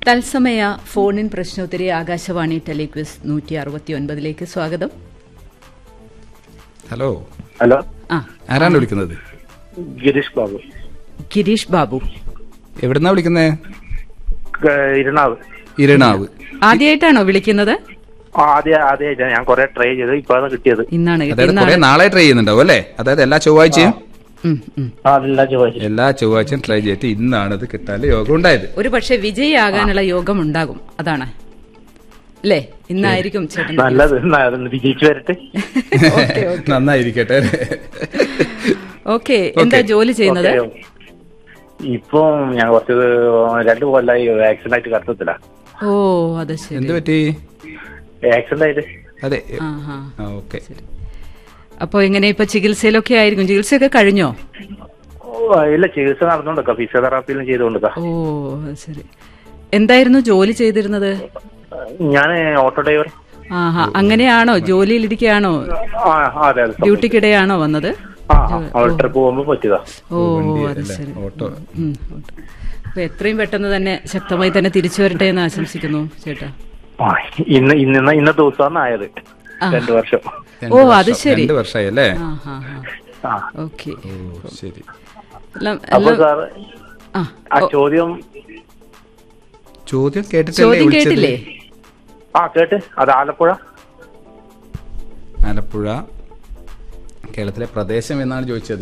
തത്സമയ ഫോണിൻ പ്രശ്നോത്തരി ആകാശവാണി ടെലിക്വിസ് നൂറ്റി അറുപത്തി ഒൻപതിലേക്ക് സ്വാഗതം ഹലോ ഹലോ ആ ആരാണ് വിളിക്കുന്നത് ഗിരീഷ് ബാബു ഗിരീഷ് ബാബു എവിടുന്നാ വിളിക്കുന്നേ ക- ഇരുണാവ് ഇരണാവ് ആദ്യമായിട്ടാണോ വിളിക്കുന്നത് ആ, ആദ്യം ആദ്യമായിട്ട് ഞാൻ കുറെ ട്രൈ ചെയ്ത് ഇപ്പോഴാണ് കിട്ടിയത് ഇന്നാണ് അതായത് ഇന്നാണ് കുറെ നാളെ ട്രൈ ചെയ്യുന്നുണ്ടാവും അല്ലേ അതായത് എല്ലാ ചൊവ്വാഴ്ചയും ഉം, ഉം. ആ അതെല്ലാം ചോദിച്ചു എല്ലാ ചൊവ്വാഴ്ചയും ട്രൈ ചെയ്തിട്ട് ഇന്നാണ് ഇത് കിട്ടാൻ യോഗം ഉണ്ടായത് ഒരു പക്ഷെ വിജയിയാകാനുള്ള യോഗം ഉണ്ടാകും അതാണ് അല്ലേ ഇന്നായിരിക്കും ചേട്ടൻ നല്ലത് എന്നാ, അതൊന്ന് വിജയിച്ചു വരട്ടെ ഓക്കെ ഓക്കെ നന്നായിരിക്കട്ടെ ഓക്കെ എന്താ ജോലി ചെയ്യുന്നത് ഓക്കേ. ഇപ്പൊ ഞാൻ കുറച്ച് രണ്ടു കൊല്ലായി ആക്സിഡന്റ് ആയിട്ട് കടത്തത്തില്ല ഓ അത് ശരി എന്ത് പറ്റി ആക്സിഡന്റ് ആയിട്ട് അതെ ആ ഹാ ആ ഓക്കെ അപ്പൊ എങ്ങനെ ഇപ്പൊ ചികിത്സയിലൊക്കെ ആയിരിക്കും ചികിത്സയൊക്കെ കഴിഞ്ഞോ ഓ, ഇല്ല ചികിത്സ നടന്നുകൊണ്ടിരിക്കാം ഫിസിയോതെറാപ്പിയിലും ചെയ്തുകൊണ്ടിരിക്കാം ഓ അത് ശരി എന്തായിരുന്നു ജോലി ചെയ്തിരുന്നത് ഞാൻ ഓട്ടോ ഡ്രൈവർ ആഹാ അങ്ങനെയാണോ ജോലിയിലിരിക്കുകയാണോ ആ ആ, അതെ അതെ ഡ്യൂട്ടിക്കിടെയാണോ വന്നത് ആ അവൾ ട്രിപ്പ് പോകുമ്പോ പറ്റിയതാ ഓ വണ്ടി അത് അല്ലേ? ശരി ഓട്ടോ ഉം, ഓട്ടോ. അപ്പൊ എത്രയും പെട്ടെന്ന് തന്നെ ശക്തമായി തന്നെ തിരിച്ചു വരട്ടെ എന്ന് ആശംസിക്കുന്നു ചേട്ടാ ആ, ഇന്ന് ഇന്ന് ഇന്ന ദിവസമാണ് ആയത് രണ്ടു വർഷം രണ്ട് ഓ, വർഷം. അത് ശരി. രണ്ട് വർഷമായി അല്ലേ ആ ഹാ ഹാ ആ ഓക്കെ ഓ ശരി എല്ലാം അപ്പൊ എല്ലാം സാർ ആ ആ ചോദ്യം ചോദ്യം കേട്ടിട്ടല്ലേ ചോദ്യം വിളിച്ചത് കേട്ടില്ലേ ആ കേട്ട് അത് ആലപ്പുഴ ആലപ്പുഴ കേരളത്തിലെ പ്രദേശം എന്നാണ് ചോദിച്ചത്